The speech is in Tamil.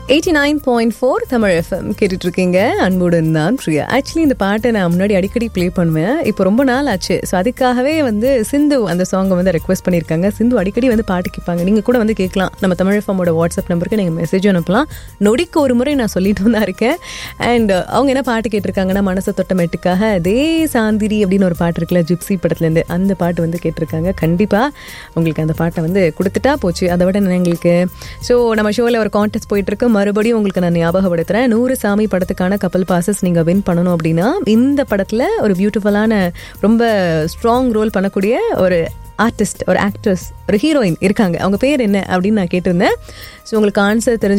eighty nine point four Tamil FM கேட்டுட்டு இருக்கீங்க அன்புடன் தான் பிரியா ஆக்சுவலி இந்த பாட்டை நான் முன்னாடி அடிக்கடி ப்ளே பண்ணுவேன் இப்போ ரொம்ப நாள் ஆச்சு ஸோ அதுக்காகவே வந்து சிந்து அந்த சாங்கை வந்து ரெக்வஸ்ட் பண்ணியிருக்காங்க சிந்து அடிக்கடி வந்து பாட்டு கேட்பாங்க நீங்கள் கூட வந்து கேட்கலாம் நம்ம தமிழ் எஃப்எம்மோட வாட்ஸ்அப் நம்பருக்கு நீங்கள் மெசேஜ் அனுப்பலாம் நொடிக்கு ஒரு முறை நான் சொல்லிட்டு தான் இருக்கேன் அண்ட் அவங்க என்ன பாட்டு கேட்டிருக்காங்கன்னா மனசை தொட்டமேட்டுக்காக அதே சாந்திரி அப்படின்னு ஒரு பாட்டு இருக்குல்ல ஜிப்சி படத்துலேருந்து அந்த பாட்டு வந்து கேட்டிருக்காங்க கண்டிப்பாக உங்களுக்கு அந்த பாட்டை வந்து கொடுத்துட்டா போச்சு அதை விட என்ன எங்களுக்கு ஸோ நம்ம ஷோவில் ஒரு கான்டெஸ்ட் போயிட்டு இருக்கு மறுபடியும் உங்களுக்கு நான் ஞாபகப்படுத்துறேன் நூறு சாமி படத்துக்கான கப்பல் பாசஸ் நீங்க வின் பண்ணணும் அப்படின்னா இந்த படத்துல ஒரு பியூட்டிஃபுல்லான ரொம்ப ஸ்ட்ராங் ரோல் பண்ணக்கூடிய ஒரு ஆர்டிஸ்ட் ஒரு ஆக்ட்ரஸ் ஒரு ஹீரோயின் இருக்காங்க அவங்க பேர் என்ன அப்படின்னு நான் கேட்டிருந்தேன் ஸோ உங்களுக்கு ஆன்சர் தெரிஞ்சு